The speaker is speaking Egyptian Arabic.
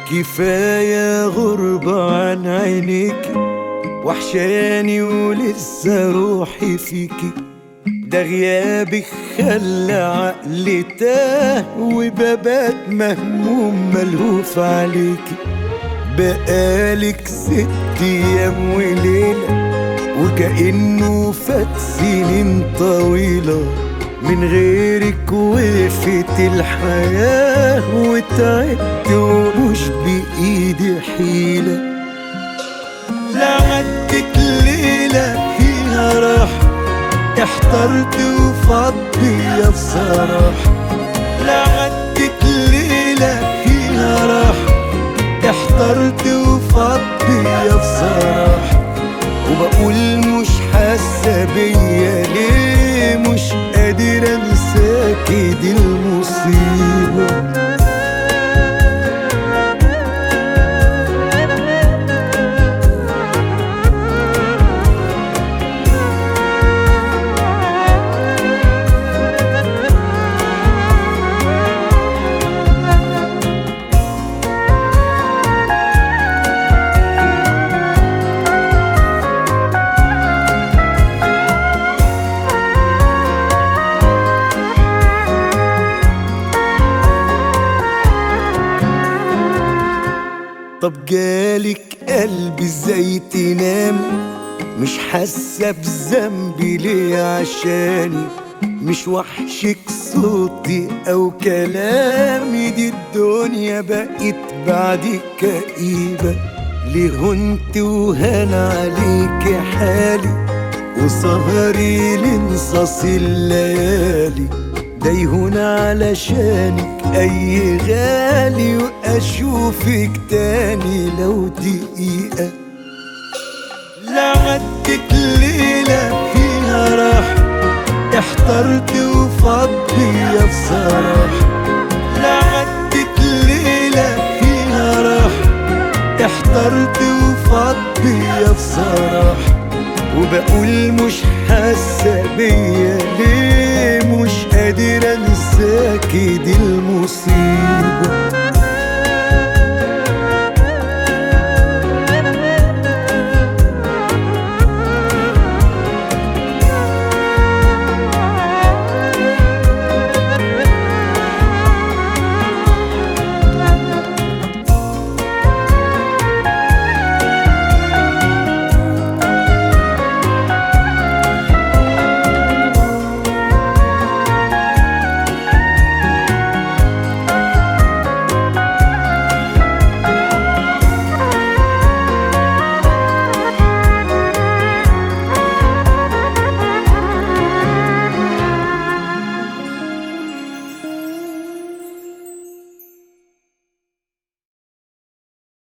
كفاية غربة عن عينيكي وحشاني ولسه روحي فيكي ده غيابك خلى عقلي تاه وببات مهموم ملهوف عليكي بقالك ست ايام وليله وكأنه فات سنين طويلة من غيرك وقفت الحياة وتعبت ومش بإيدي حيلة لعدت ليلة فيها راحة احترت وفضي يا بصراحة لعدت ليلة فيها راحة احترت وفضي يا بصراحة وبقول مش حاسة بيا ليه مش قادر انساكي دي المصيبة طب جالك قلبي ازاي تنام مش حاسه بذنبي ليه عشاني مش وحشك صوتي او كلامي دي الدنيا بقت بعدك كئيبه ليه هنت وهان عليك حالي وسهري لنصاص الليالي ده يهون علشانك اي غالي واشوفك تاني لو دقيقة لعدت ليلة فيها راحة احترت وفضي يا بصراحة لعدت ليلة فيها راحة احترت وفضي يا بصراحة وبقول مش حاسة بيا ليه مش قادر انساكي دي المصيبة